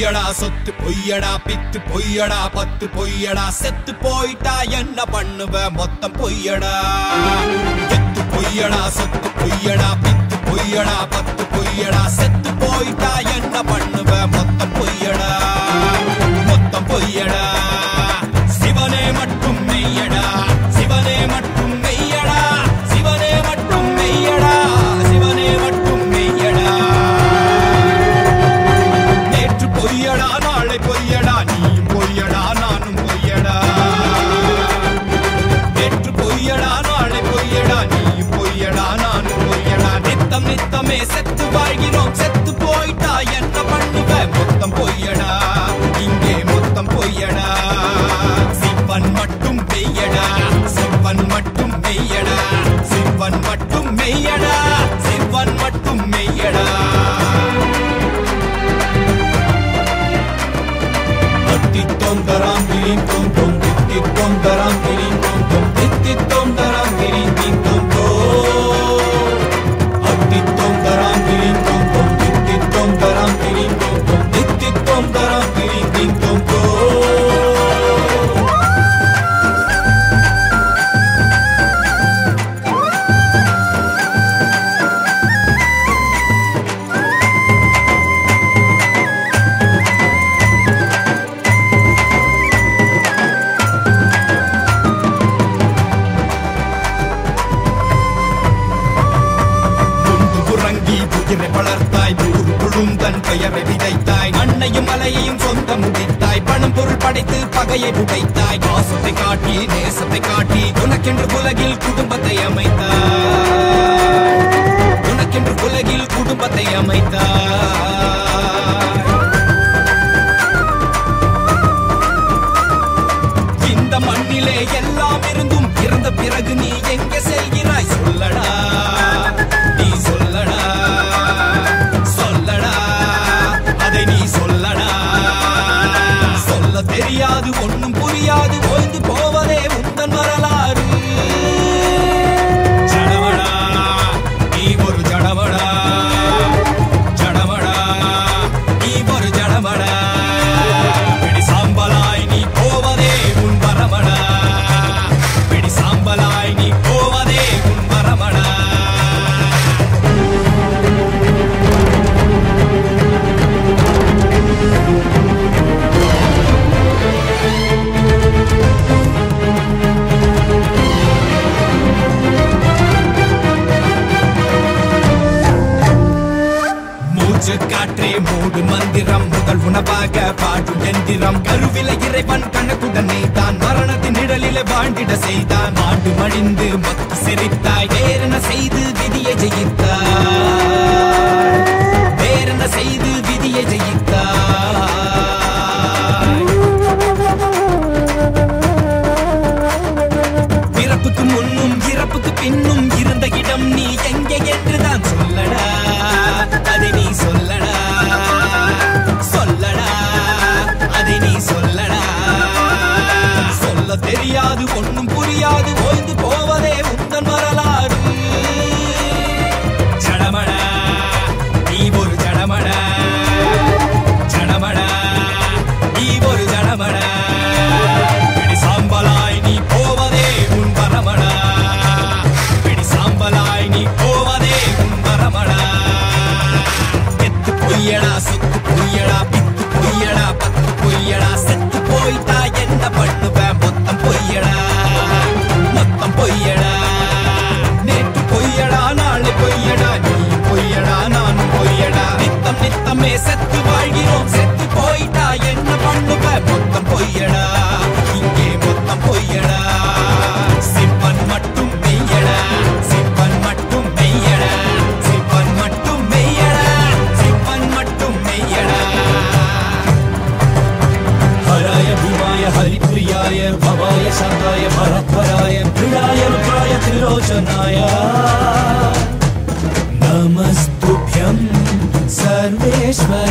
பொய்யடா சொத்து பொய்யடா பித்து பொய்யடா பத்து பொய்யடா செத்து போயிட்டா என்ன பண்ணுவ மொத்தம் பொய்யடா எத்து பொய்யடா சொத்து பொய்யடா பித்து பொய்யடா பத்து பொய்யடா செத்து போயிட்டா என்ன பண்ணுவ மொத்தம் பொய்யடா மொத்தம் பொய்யடா சிவனே மட்டும் மெய்யடா சிவனே மட்டும் மெய்யடா சிவனே மட்டும் மெய்யடா சிவனே மட்டும் மெய்யடா நேற்று பொய்யடா நாளை பொய்யடா நீயும் பொய்யடா நானும் பொய்யடா நேற்று பொய்யடா நாளை பொய்யடா நீயும் பொய்யடா நானும் பொய்யடா நித்தம் நித்தமே செத்து வாழ்கிறோம் செத்து போயிட்டா என்ன பண்ணுவ மொத்தம் பொய்யடா இங்கே மொத்தம் பொய்யடா சிவன் மட்டும் மெய்யடா சிவன் மட்டும் மெய்யடா சிவன் மட்டும் மெய்யடா சிவன் மட்டும் மெய்யடா Titti-tom daram tirim tom tom Titti-tom daram tirim tom tom Titti-tom daram tirim tim tom tom Titti-tom daram tirim tom tom Titti-tom daram tirim tom tom Titti-tom daram tirim tim tom tom முன்பு உறங்கி உயிரை வளர்த்தாய் நூறு குழுந்தன் பெயரை விதைத்தாய் மண்ணையும் மலையையும் சொந்த முடித்தாய் பணம் பொருள் படைத்து பகையை புடைத்தாய் பாசத்தை காட்டி நேசத்தை காட்டி உனக்கென்று உலகில் குடும்பத்தை அமைத்தாய் உனக்கென்று உலகில் குடும்பத்தை அமைத்தாய் இந்த மண்ணிலே எல்லாம் இருந்தும் இறந்த பிறகு நீ எங்கே செல்கிறாய் சொல்லடா நீ சொல்லடா சொல்லடா அதை நீ சொல்லடா சொல்ல தெரியாது ஒண்ணும் புரியாது ஓய்ந்து போவதே உந்தன் வரலாறு ஜடவடா நீ ஒரு ஜடவடா ஜடவடா நீ ஒரு ஜடவடா பிடி சாம்பலாய் நீ போவதே உன் வரமடா பிடி சாம்பலாய் நீ போவதே உன் வரமடா மூச்சு காற்றே மூடு மந்திரம் முதல் உணவாக பாடும் எந்திரம் கருவில இறைவன் கணக்குடனே தான் மரணத்தின் நிழலிலே வாழ்ந்திட செய்தான் மாண்டு மடிந்து மக்கு சிரித்தாய் வேறென்ன செய்து விதியை ஜெயித்தாய் வேறென்ன செய்து விதியை ஜெயித்தாய் பிறப்புக்கு முன்னும் இறப்புக்கு பின்னும் இருந்த இடம் நீ எங்கே என்றுதான் சொல்லடா அதை நீ சொல்லடா சொல்லடா அதை நீ சொல்லடா சொல்ல தெரியாது ஒண்ணும் புரியாது ஓய்ந்து போவதே உந்தன் வரலாறு ஜடமடா நீ ஒரு ஜடமடா ஜடமடா நீ ஒரு ஜடமடா பிடி சாம்பலாய் நீ போவதே உன் வரமடா பிடி சாம்பலாய் நீ போவதே உன் வரமடா எத்து பொய்யடா சொத்து பொய்யடா பித்து பொய்யடா பத்து பொய்யடா செத்து போயிட்டா என்ன பண்ணுவ மொத்தம் பொய்யடா மொத்தம் பொய்யடா நேற்று பொய்யடா நாளை பொய்யடா நீ பொய்யடா நானும் பொய்யடா நித்தம் நித்தமே செத்து வாழ்கிறோம் செத்து போயிட்டா என்ன பண்ணுவ மொத்தம் பொய்யடா இங்கே மொத்தம் பொய்யடா சிப்பன் மட்டும் மெய்யடா சிப்பன் மட்டும் மெய்யடா சிப்பன் மட்டும் மெய்யடா சிப்பன் மட்டும் மெய்யடா हराय भीमाय हरिप्रियाय भवाय शान्ताय भरत्वराय क्रीडाय रुद्राय त्रिलोचनाय नमस्तुभ्यं सर्वेश्वर